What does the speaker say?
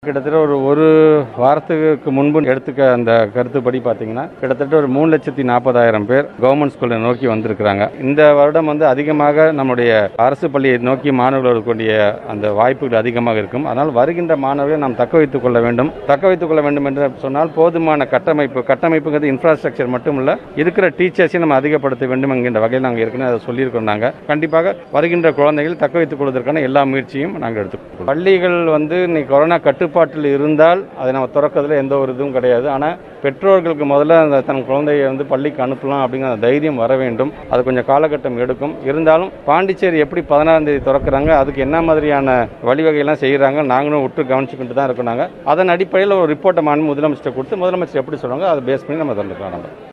கிட்டத்தட்ட ஒரு ஒரு வாரத்துக்கு முன்பு எடுத்துக்க அந்த கருத்துப்படி பார்த்தீங்கன்னா கிட்டத்தட்ட ஒரு மூணு லட்சத்தி நாற்பதாயிரம் பேர் கவர்மெண்ட் ஸ்கூலை நோக்கி வந்திருக்கிறாங்க இந்த வருடம் வந்து அதிகமாக நம்முடைய அரசு பள்ளியை நோக்கி மாணவர்கள் வரக்கூடிய அந்த வாய்ப்புகள் அதிகமாக இருக்கும் அதனால் வருகின்ற மாணவர்களை நாம் தக்க வைத்துக் கொள்ள வேண்டும் தக்க வைத்துக் கொள்ள வேண்டும் என்று சொன்னால் போதுமான கட்டமைப்பு கட்டமைப்புங்கிறது இன்ஃப்ராஸ்ட்ரக்சர் மட்டும் இல்ல இருக்கிற டீச்சர்ஸையும் நம்ம அதிகப்படுத்த வேண்டும் என்கின்ற வகையில் நாங்கள் ஏற்கனவே அதை சொல்லியிருக்கோம் நாங்கள் கண்டிப்பாக வருகின்ற குழந்தைகள் தக்க வைத்துக் கொள்வதற்கான எல்லா முயற்சியும் நாங்கள் எடுத்துக்கொள்வோம் பள்ளிகள் வந்து இன்னைக்கு கொரோனா கட்டுப்பாட்டில் இருந்தால் அதை நம்ம திறக்கிறதுல எந்த ஒரு இதுவும் கிடையாது ஆனால் பெற்றோர்களுக்கு முதல்ல அந்த தன் குழந்தையை வந்து பள்ளிக்கு அனுப்பலாம் அப்படிங்கிற அந்த தைரியம் வர வேண்டும் அது கொஞ்சம் காலகட்டம் எடுக்கும் இருந்தாலும் பாண்டிச்சேரி எப்படி பதினாறாம் தேதி திறக்கிறாங்க அதுக்கு என்ன மாதிரியான வழிவகையெல்லாம் செய்கிறாங்க நாங்களும் விட்டு கவனிச்சுக்கிட்டு தான் இருக்கோம் நாங்கள் அதன் அடிப்படையில் ஒரு ரிப்போர்ட்டை மாநில முதலமைச்சர் கொடுத்து முதலமைச்சர் எப்படி சொல்கிறாங்க அதை பேஸ் பண்ணி நம்ம திறந்துக்கலாம் நம்ம